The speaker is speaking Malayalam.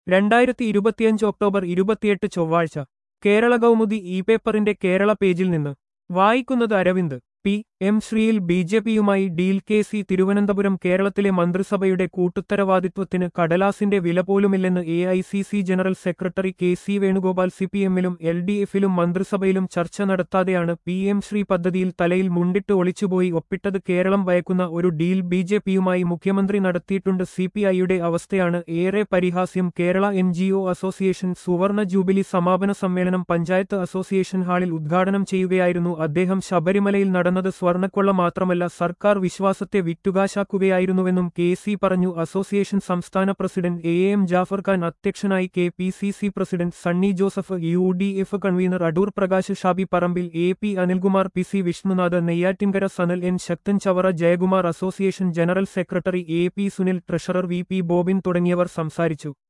രണ്ടായിരത്തി ഇരുപത്തിയഞ്ച് ഒക്ടോബർ ഇരുപത്തിയെട്ട് ചൊവ്വാഴ്ച കേരള കൗമുദി ഇ പേപ്പറിന്റെ കേരള പേജിൽ നിന്ന് വായിക്കുന്നത് അരവിന്ദ് പി എം ശ്രീയിൽ ബി ജെ പിയുമായി ഡീൽ കെ സി തിരുവനന്തപുരം കേരളത്തിലെ മന്ത്രിസഭയുടെ കൂട്ടുത്തരവാദിത്വത്തിന് കടലാസിന്റെ വില പോലുമില്ലെന്ന് A I C C general secretary K C Venugopal C P എമ്മിലും എൽ ഡി എഫിലും മന്ത്രിസഭയിലും ചർച്ച നടത്താതെയാണ് പി എം ശ്രീ പദ്ധതിയിൽ തലയിൽ മുണ്ടിട്ട് ഒളിച്ചുപോയി ഒപ്പിട്ടത് കേരളം ഭയക്കുന്ന ഒരു ഡീൽ ബി ജെ പിയുമായി മുഖ്യമന്ത്രി നടത്തിയിട്ടുണ്ട് സി പി ഐയുടെ അവസ്ഥയാണ് ഏറെ പരിഹാസ്യം Kerala N G O association സുവർണ ജൂബിലി സമാപന സമ്മേളനം പഞ്ചായത്ത് അസോസിയേഷൻ ഹാളിൽ ഉദ്ഘാടനം ചെയ്യുകയായിരുന്നു അദ്ദേഹം ശബരിമലയിൽ നടന്നത് സ്വർണ്ണക്കൊള്ള മാത്രമല്ല സർക്കാർ വിശ്വാസത്തെ വിറ്റുകാശാക്കുകയായിരുന്നുവെന്നും കെ സി പറഞ്ഞു അസോസിയേഷൻ സംസ്ഥാന president A M Jafar Khan അധ്യക്ഷനായി K P C C president Sunny Joseph U D F convener Adoor Prakash Shabi Parambil A P Anilkumar P C Vishnunath Neyyattinkara Sanal N Sakthan Chavara Jayakumar association general secretary A P Sunil treasurer V P Bobin തുടങ്ങിയവർ സംസാരിച്ചു